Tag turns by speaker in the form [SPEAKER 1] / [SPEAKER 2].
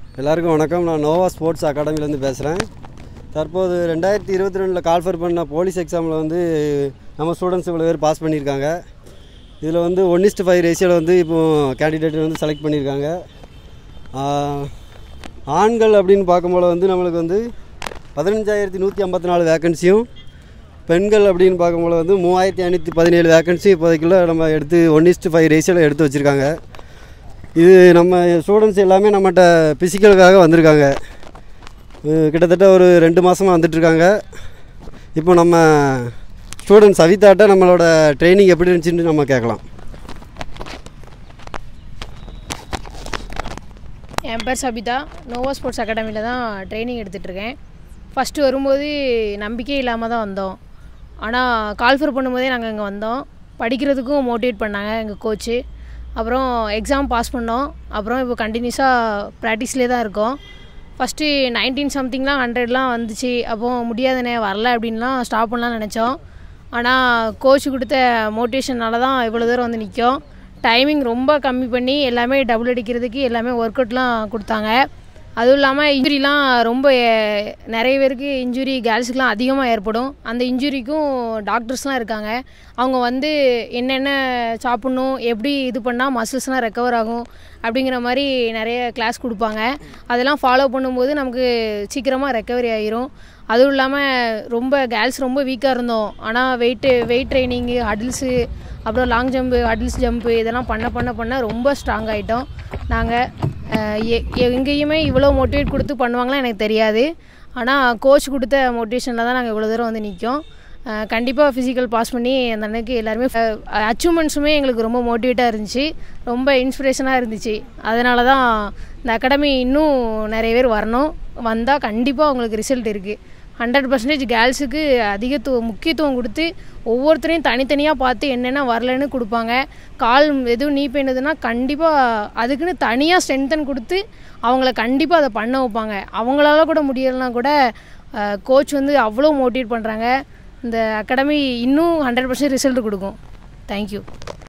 [SPEAKER 1] எல்லாருக்கும் வணக்கம் நான் நோவா ஸ்போர்ட்ஸ் அகாடமிலேருந்து பேசுகிறேன் தற்போது ரெண்டாயிரத்தி இருபத்தி ரெண்டில் கால்ஃபர் பண்ண போலீஸ் எக்ஸாமில் வந்து நம்ம ஸ்டூடெண்ட்ஸ் இவ்வளோ பேர் பாஸ் பண்ணியிருக்காங்க இதில் வந்து ஒன் இஸ்ட் ஃபைவ் ரேஷியோவில் வந்து இப்போது கேண்டிடேட் வந்து செலக்ட் பண்ணியிருக்காங்க ஆஹ், ஆண்கள் அப்படின்னு பார்க்கும்போது வந்து நம்மளுக்கு வந்து பதினஞ்சாயிரத்தி நூற்றி ஐம்பத்தி நாலு வேக்கன்சியும் பெண்கள் அப்படின்னு பார்க்கும்போது வந்து மூவாயிரத்தி ஐநூற்றி பதினேழு வேக்கன்சி இப்போதைக்குள்ள நம்ம எடுத்து ஒன் இஸ்ட் ஃபைவ் ரேஷியோவில் எடுத்து வச்சுருக்காங்க இது நம்ம ஸ்டூடெண்ட்ஸ் எல்லாமே நம்மகிட்ட ஃபிசிக்கலுக்காக வந்திருக்காங்க அஹ் கிட்டத்தட்ட ஒரு ரெண்டு மாதமாக வந்துட்டுருக்காங்க இப்போ நம்ம ஸ்டூடெண்ட் சவிதாட்ட நம்மளோட ட்ரைனிங் எப்படி இருந்துச்சுன்னு நம்ம கேட்கலாம்
[SPEAKER 2] என் பேர் சபிதா நோவா ஸ்போர்ட்ஸ் அகாடமியில் தான் ட்ரைனிங் எடுத்துகிட்ருக்கேன் ஃபஸ்ட்டு வரும்போது நம்பிக்கை இல்லாமல் தான் வந்தோம் ஆனால் கால்ஃபர் பண்ணும்போதே நாங்கள் இங்கே வந்தோம் படிக்கிறதுக்கும் மோட்டிவேட் பண்ணாங்க எங்கள் கோச்சு அப்புறம் எக்ஸாம் பாஸ் பண்ணோம் அப்புறம் இப்போ கண்டினியூஸாக ப்ராக்டிஸ்லேயே தான் இருக்கோம் ஃபஸ்ட்டு நைன்டீன் சம்திங்லாம் ஹண்ட்ரட்லாம் வந்துச்சு அப்போ முடியாதுனே வரல அப்படின்லாம் ஸ்டாப் பண்ணலாம் நினச்சோம் ஆனால் கோச் கொடுத்த மோட்டிவேஷனால தான் இவ்வளோ தூரம் வந்து நிற்கும் டைமிங் ரொம்ப கம்மி பண்ணி எல்லாமே டபுள் அடிக்கிறதுக்கு எல்லாமே ஒர்க் அவுட்லாம் கொடுத்தாங்க அதுவும் இல்லாமல் இன்ஜுரிலாம் ரொம்ப அஹ், நிறைய பேருக்கு இன்ஜுரி கேர்ள்ஸுக்குலாம் அதிகமாக ஏற்படும் அந்த இன்ஜுரிக்கும் டாக்டர்ஸ்லாம் இருக்காங்க அவங்க வந்து என்னென்ன சாப்பிட்ணும் எப்படி இது பண்ணால் மசில்ஸ்லாம் ரெக்கவர் ஆகும் அப்படிங்கிற மாதிரி நிறைய கிளாஸ் கொடுப்பாங்க அதெல்லாம் ஃபாலோ பண்ணும்போது நமக்கு சீக்கிரமாக ரெக்கவரி ஆயிரும் அதுவும் இல்லாமல் ரொம்ப கேர்ள்ஸ் ரொம்ப வீக்காக இருந்தோம் ஆனால் வெயிட்டு வெயிட் ட்ரைனிங்கு ஹடில்ஸு அப்புறம் லாங் ஜம்ப்பு ஹடில்ஸ் ஜம்ப்பு இதெல்லாம் பண்ண பண்ண பண்ண ரொம்ப ஸ்ட்ராங் ஆகிட்டோம் நாங்கள் எங்கேயுமே இவ்வளோ மோட்டிவேட் கொடுத்து பண்ணுவாங்களாம் எனக்கு தெரியாது ஆனால் கோச் கொடுத்த மோட்டிவேஷனில் தான் நாங்கள் இவ்வளோ தூரம் வந்து நிற்கோம் கண்டிப்பாக ஃபிசிக்கல் பாஸ் பண்ணி அந்த அன்னைக்கு எல்லாருமே அச்சீவ்மெண்ட்ஸுமே எங்களுக்கு ரொம்ப மோட்டிவேட்டாக இருந்துச்சு ரொம்ப இன்ஸ்பிரேஷனாக இருந்துச்சு அதனால தான் இந்த அகாடமி இன்னும் நிறைய பேர் வரணும் வந்தால் கண்டிப்பாக அவங்களுக்கு ரிசல்ட் இருக்குது ஹண்ட்ரட் பர்சன்டேஜ் கேர்ள்ஸுக்கு அதிகத்துவம் முக்கியத்துவம் கொடுத்து ஒவ்வொருத்தரையும் தனித்தனியாக பார்த்து என்னென்ன வரலன்னு கொடுப்பாங்க கால் எதுவும் நீ பெண்ணுதுன்னா கண்டிப்பாக அதுக்குன்னு தனியாக ஸ்ட்ரென்தன் கொடுத்து அவங்கள கண்டிப்பாக அதை பண்ண வைப்பாங்க அவங்களால கூட முடியலைன்னா கூட கோச் வந்து அவ்வளோ மோட்டிவேட் பண்ணுறாங்க இந்த அகாடமி இன்னும் ஹண்ட்ரட் பர்சன்ட் ரிசல்ட் கொடுக்கும் தேங்க்யூ